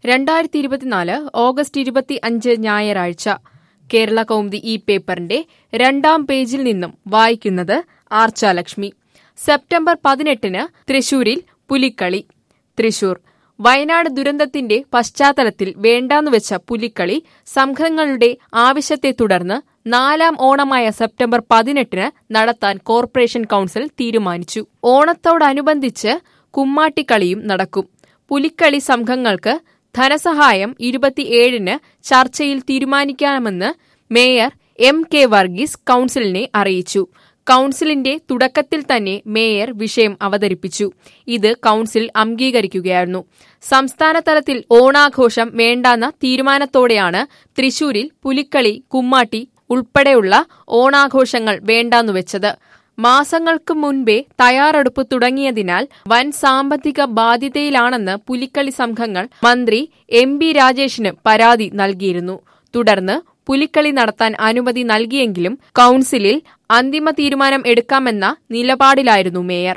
രണ്ടായിരത്തി ഇരുപത്തിനാല് ഓഗസ്റ്റ് ഇരുപത്തി അഞ്ച് ഞായറാഴ്ച കേരള കൗമുദി ഈ പേപ്പറിന്റെ രണ്ടാം പേജിൽ നിന്നും വായിക്കുന്നത് ആർച്ചാലക്ഷ്മി സെപ്റ്റംബർ പതിനെട്ടിന് തൃശൂരിൽ പുലിക്കളി തൃശൂർ വയനാട് ദുരന്തത്തിന്റെ പശ്ചാത്തലത്തിൽ വേണ്ടാന്നു വെച്ച പുലിക്കളി സംഘങ്ങളുടെ ആവശ്യത്തെ തുടർന്ന് നാലാം ഓണമായ സെപ്റ്റംബർ പതിനെട്ടിന് നടത്താൻ കോർപ്പറേഷൻ കൌൺസിൽ തീരുമാനിച്ചു ഓണത്തോടനുബന്ധിച്ച് കുമ്മാട്ടിക്കളിയും നടക്കും പുലിക്കളി സംഘങ്ങൾക്ക് ധനസഹായം ഇരുപത്തിയേഴിന് ചർച്ചയിൽ തീരുമാനിക്കാമെന്ന് മേയർ എം കെ വർഗീസ് കൌൺസിലിനെ അറിയിച്ചു കൌൺസിലിന്റെ തുടക്കത്തിൽ തന്നെ മേയർ വിഷയം അവതരിപ്പിച്ചു ഇത് കൌൺസിൽ അംഗീകരിക്കുകയായിരുന്നു സംസ്ഥാന തലത്തിൽ ഓണാഘോഷം വേണ്ടാന്ന തീരുമാനത്തോടെയാണ് തൃശൂരിൽ പുലിക്കളി കുമ്മാട്ടി ഉൾപ്പെടെയുള്ള ഓണാഘോഷങ്ങൾ വേണ്ടാന്നുവെച്ചത് മാസങ്ങൾക്ക് മുൻപേ തയ്യാറെടുപ്പ് തുടങ്ങിയതിനാൽ വൻ സാമ്പത്തിക ബാധ്യതയിലാണെന്ന് പുലിക്കളി സംഘങ്ങൾ മന്ത്രി എം ബി രാജേഷിന് പരാതി നൽകിയിരുന്നു തുടർന്ന് പുലിക്കളി നടത്താൻ അനുമതി നൽകിയെങ്കിലും കൌൺസിലിൽ അന്തിമ തീരുമാനം എടുക്കാമെന്ന നിലപാടിലായിരുന്നു മേയർ